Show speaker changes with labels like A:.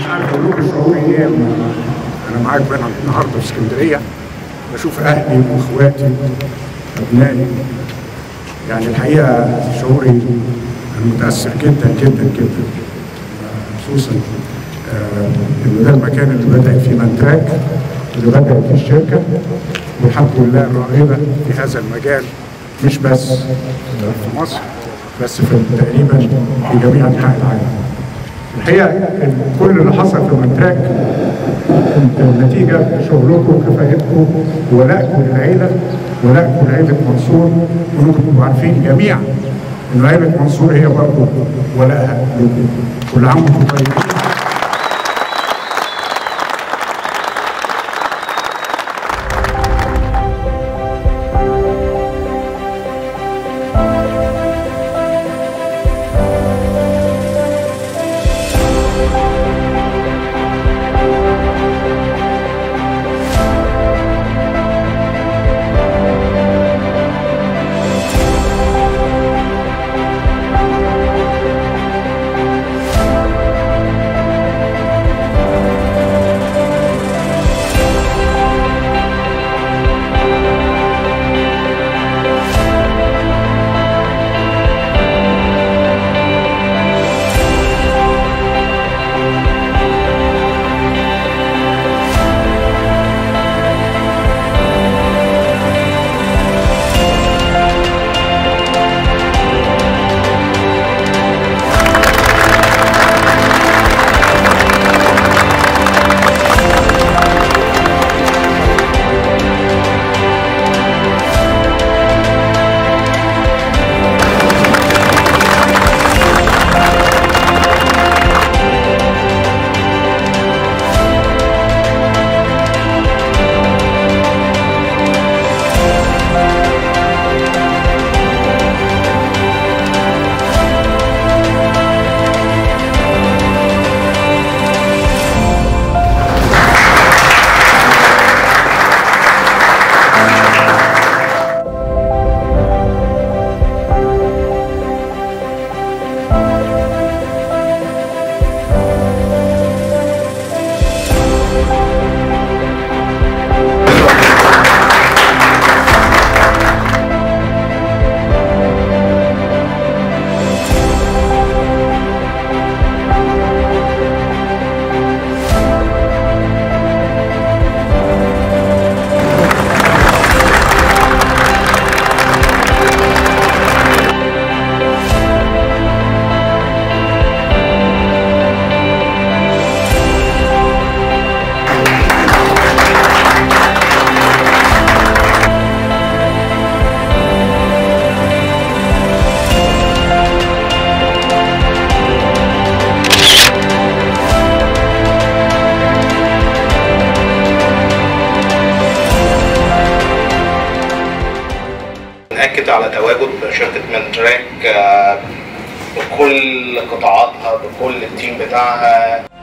A: مش عارف اقول لكم شعوري ايه لما انا معاك بقى النهارده في اسكندريه بشوف اهلي واخواتي ابنائي يعني الحقيقه شعوري انا متاثر جدا جدا جدا خصوصا آه، ان ده المكان اللي بدات فيه منتراك اللي بدات فيه الشركه والحمد لله الرائده في هذا المجال مش بس في مصر بس في تقريبا في جميع انحاء العالم. الحقيقه إن كل اللي حصل في منتراك نتيجه شغلكم وكفاءتكم ولائكم للعيله ولائكم لعيله منصور وانكم تبقوا عارفين جميعا ان عيله منصور هي برضه ولائها لكم. كل عام وانتم طيبين.
B: نأكد على تواجد شركة منتراك آه، بكل قطاعاتها بكل التيم بتاعها